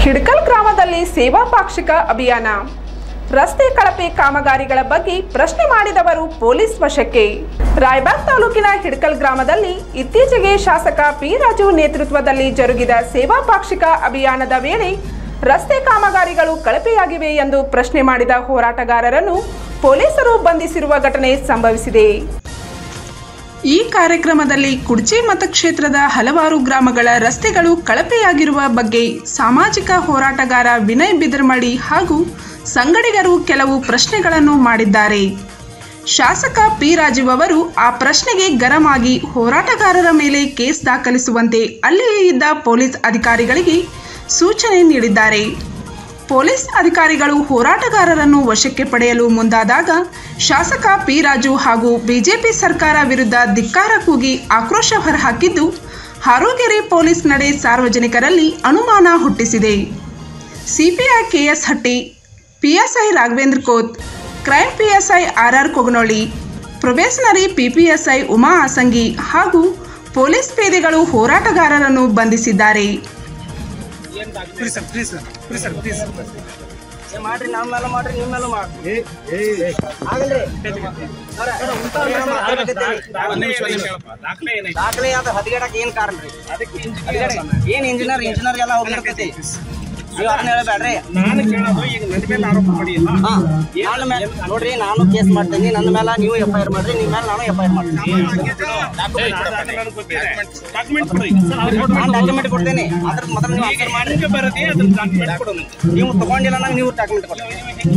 ಹಿಡ್ಕಲ್ ಗ್ರಾಮದಲ್ಲಿ ಸೇವಾ ಪಾಕ್ಷಿಕ ಅಭಿಯಾನ ರಸ್ತೆ ಕಳಪೆ ಕಾಮಗಾರಿಗಳ ಬಗ್ಗೆ ಪ್ರಶ್ನೆ ಮಾಡಿದವರು ಪೊಲೀಸ್ ವಶಕ್ಕೆ ರಾಯಬಾಗ್ ತಾಲೂಕಿನ ಹಿಡ್ಕಲ್ ಗ್ರಾಮದಲ್ಲಿ ಇತ್ತೀಚೆಗೆ ಶಾಸಕ ಪಿ ರಾಜು ನೇತೃತ್ವದಲ್ಲಿ ಜರುಗಿದ ಸೇವಾ ಪಾಕ್ಷಿಕ ಅಭಿಯಾನದ ವೇಳೆ ರಸ್ತೆ ಕಾಮಗಾರಿಗಳು ಕಳಪೆಯಾಗಿವೆ ಎಂದು ಪ್ರಶ್ನೆ ಮಾಡಿದ ಹೋರಾಟಗಾರರನ್ನು ಪೊಲೀಸರು ಬಂಧಿಸಿರುವ ಘಟನೆ ಸಂಭವಿಸಿದೆ ಈ ಕಾರ್ಯಕ್ರಮದಲ್ಲಿ ಕುಡ್ಚಿ ಮತಕ್ಷೇತ್ರದ ಹಲವಾರು ಗ್ರಾಮಗಳ ರಸ್ತೆಗಳು ಕಳಪೆಯಾಗಿರುವ ಬಗ್ಗೆ ಸಾಮಾಜಿಕ ಹೋರಾಟಗಾರ ವಿನಯ್ ಬಿದರ್ಮಡಿ ಹಾಗೂ ಸಂಗಡಿಗರು ಕೆಲವು ಪ್ರಶ್ನೆಗಳನ್ನು ಮಾಡಿದ್ದಾರೆ ಶಾಸಕ ಪಿ ರಾಜು ಅವರು ಆ ಪ್ರಶ್ನೆಗೆ ಗರಂ ಆಗಿ ಹೋರಾಟಗಾರರ ಮೇಲೆ ಕೇಸ್ ದಾಖಲಿಸುವಂತೆ ಅಲ್ಲಿಯೇ ಇದ್ದ ಪೊಲೀಸ್ ಅಧಿಕಾರಿಗಳಿಗೆ ಸೂಚನೆ ನೀಡಿದ್ದಾರೆ ಪೊಲೀಸ್ ಅಧಿಕಾರಿಗಳು ಹೋರಾಟಗಾರರನ್ನು ವಶಕ್ಕೆ ಪಡೆಯಲು ಮುಂದಾದಾಗ ಶಾಸಕ ಪಿ ರಾಜು ಹಾಗೂ ಬಿಜೆಪಿ ಸರ್ಕಾರ ವಿರುದ್ಧ ಧಿಕ್ಕಾರ ಕೂಗಿ ಆಕ್ರೋಶ ಹೊರಹಾಕಿದ್ದು ಹಾರೋಗೆರೆ ಪೊಲೀಸ್ ನಡೆ ಸಾರ್ವಜನಿಕರಲ್ಲಿ ಅನುಮಾನ ಹುಟ್ಟಿಸಿದೆ CPI KS Hatti PSI Raghavendra Koth crime PSI RR Koganolli probationary PPSI Uma Asangi ಹಾಗೂ ಪೊಲೀಸ್ ಪೇದೆಗಳು ಹೋರಾಟಗಾರರನ್ನು ಬಂಧಿಸಿದ್ದಾರೆ please sir please sir please sir please ಏ ಮಾಡ್ರಿ ನಮ್ಮ ಮೇಲೆ ಮಾಡ್ರಿ ನಿಮ್ಮ ಮೇಲೂ ಮಾಡ್ರಿ ಆಗಲ್ರಿ ಸರ, ಇಂಥವ್ರ್ ಮೇಲೆ ಮಾತಾಡಕತ್ತೀವಿ. ಒಂದು ನಿಮಿಷ ಒಂದು ನಿಮಿಷ ಹೇಳಪ್ಪ ದಾಖಲೆ ಏನೈತಿ ದಾಖಲೆ ಅದು ಹದಗೆಡಕ್ ಏನ್ ಕಾರಣ ರೀ ಅದಕ್ಕೆ ಏನ್ ಇಂಜಿನಿಯರ್ ಇಂಜಿನಿಯರ್ ಎಲ್ಲ ಹೋಗಿರ್ತೈತಿ ನೀವು ಅದನ್ನ ಹೇಳಬೇಡ್ರಿ ನಾನು ಕೇಳೋದು ಈಗ ನನ್ನ ಮೇಲೆ ಆರೋಪ ಮಾಡಿಲ್ಲ ಹಾ ನನ್ನ ಮೇಲೆ ನೋಡ್ರಿ ನಾನು ಕೇಸ್ ಮಾಡ್ತೀನಿ ನನ್ನ ಮೇಲೆ ನೀವು ಎಫ್ ಐ ಆರ್ ಮಾಡ್ರಿ ನಿಮ್ಮ ಮೇಲೆ ನಾನು ಎಫ್ ಐ ಆರ್ ಮಾಡ್ತೀನಿ ಡಾಕ್ಯುಮೆಂಟ್ ಕೊಡಿ ನಾನು ಡಾಕ್ಯುಮೆಂಟ್ ಕೊಡ್ತೇನೆ ಅದ್ರ ಮೊದಲು ನೀವು ಆನ್ಸರ್ ಮಾಡಿ ಹೆಂಗೆ ಬರುತ್ತೆ ಅದನ್ನ ಡಾಕ್ಯುಮೆಂಟ್ ಕೊಡು ನನಗೆ ನೀವು ತಗೊಂಡಿಲ್ಲ ನಂಗೆ ನೀವು ಡಾಕ್ಯುಮೆಂಟ್ ಕೊಡಿ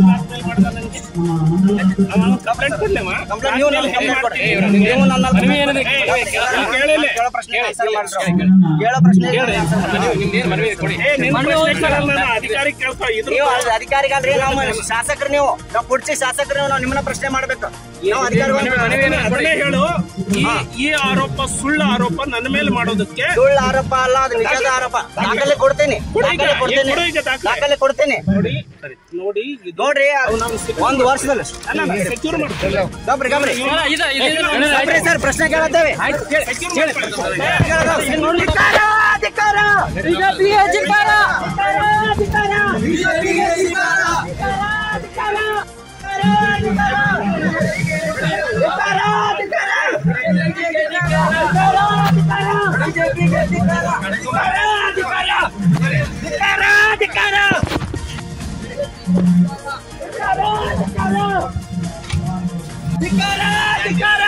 ಕಂಪ್ಲೇಂಟ್ ಕೊಡ್ಲೇಮ್ಮ ಕಂಪ್ಲೇಂಟ್ ನೀವು ನನಗೆ ಕಂಪ್ಲೇಂಟ್ ಕೊಡಿ ನೀವು ನನ್ನ ಕೇಳಿಲ್ಲ ಕೇಳೋ ಪ್ರಶ್ನೆ ಆನ್ಸರ್ ಮಾಡ್ರಿ ಕೇಳೋ ಪ್ರಶ್ನೆ ಆನ್ಸರ್ ಮಾಡಿ ಏ ನಿನ್ನ ಪ್ರಶ್ನೆ ಕೇಳಲ್ಲ ನಾನು ಅಧಿಕಾರಿ ಕೇಳ್ಕೊ ಇದ್ರ ನೀವು ಅದ್ ಅಧಿಕಾರಿಗಲ್ರಿ ನಾವು ಶಾಸಕರು ನೀವು ನಾವು ಕುಡ್ಸಿ ಶಾಸಕರು ನೀವು ನಾವು ನಿಮ್ಮನ್ನ ಪ್ರಶ್ನೆ ಮಾಡ್ಬೇಕು ನಾವು ಅಧಿಕಾರಿಗಳು ಅದನ್ನೇ ಹೇಳು ಈ ಈ ಆರೋಪ ಸುಳ್ಳು ಆರೋಪ ನನ್ನ ಮೇಲೆ ಮಾಡೋದಕ್ಕೆ ಸುಳ್ಳು ಆರೋಪ ಅಲ್ಲ ಅದು ನಿಜದ ಆರೋಪ ದಾಖಲೆ ಕೊಡ್ತೇನೆ ಕೊಡು ಈಗ, ದಾಖಲೆ ಕೊಡ್ತೇನೆ ಕೊಡು ಈಗ ದಾಖಲೆ. ದಾಖಲೆ ಕೊಡ್ತೇನೆ ನೋಡಿ ಸರಿ ನೋಡಿ ಇದು ನೋಡ್ರಿ ಒಂದು ವರ್ಷದಲ್ಲಿ ಸೆಕ್ಯೂರ್ ಮಾಡ್ತೀನಿ ಗಬ್ರಿ ಗಬ್ರಿ ಗಬ್ರಿ ಸರ್ ಪ್ರಶ್ನೆ ಕೇಳತ್ತೇವೆ ಸೆಕ್ಯೂರ್ ಮಾಡ್ಕೊಳ್ಳಿ ಧಿಕ್ಕಾರ, ಧಿಕ್ಕಾರ. ಬಿಜೆಪಿಗೆ ಧಿಕ್ಕಾರ. ಧಿಕ್ಕಾರ, ಬಿಜೆಪಿಗೆ ಧಿಕ್ಕಾರ. ಧಿಕ್ಕಾರ, ಧಿಕ್ಕಾರ. ಧಿಕ್ಕಾರ, ಧಿಕ್ಕಾರ. ಬಿಜೆಪಿಗೆ ಧಿಕ್ಕಾರ. ಬಿಜೆಪಿಗೆ ಧಿಕ್ಕಾರ. ಧಿಕ್ಕಾರ, ಧಿಕ್ಕಾರ. ಧಿಕ್ಕಾರ, ಧಿಕ್ಕಾರ. ಧಿಕ್ಕಾರ, ಧಿಕ್ಕಾರ.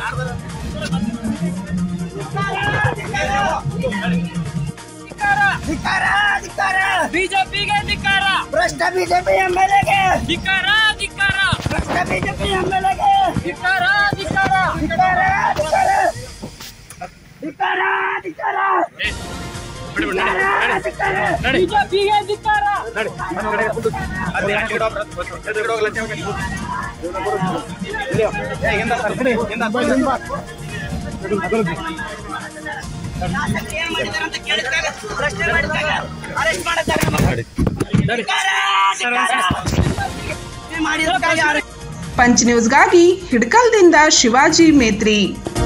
ಧಿಕ್ಕಾರ, ಧಿಕ್ಕಾರ. ಬಿಜೆಪಿಗೆ ಧಿಕ್ಕಾರ ಭ್ರಷ್ಟ ಬಿಜೆಪಿ ಎಂಎಲ್ಎಗೆ ಧಿಕ್ಕಾರ ಧಿಕ್ಕಾರ ಭ್ರಷ್ಟ ಬಿಜೆಪಿ ಎಂಎಲ್ಎಗೆ ಧಿಕ್ಕಾರ ಧಿಕ್ಕಾರ ಧಿಕ್ಕಾರ ಧಿಕ್ಕಾರ ಧಿಕ್ಕಾರ ಧಿಕ್ಕಾರ ಧಿಕ್ಕಾರ ಧಿಕ್ಕಾರ ಬಿಜೆಪಿಗೆ ಧಿಕ್ಕಾರ ಏನ್ ಮಾಡಿದಾರೆ ಅಂತ ಕೇಳಿದಾಗ ಪ್ರಶ್ನೆ ಮಾಡಿದಾಗ ಅರೆಸ್ಟ್ ಮಾಡಿದಾಗ ಧಿಕ್ಕಾರ, ಧಿಕ್ಕಾರ. ಏನ್ ಮಾಡಿದ್ರು ಕಾಗೆ arrest ಪಂಚ್ ನ್ಯೂಸ್ಗಾಗಿ ಹಿಡ್ಕಲ್ದಿಂದ ಶಿವಾಜಿ ಮೇತ್ರಿ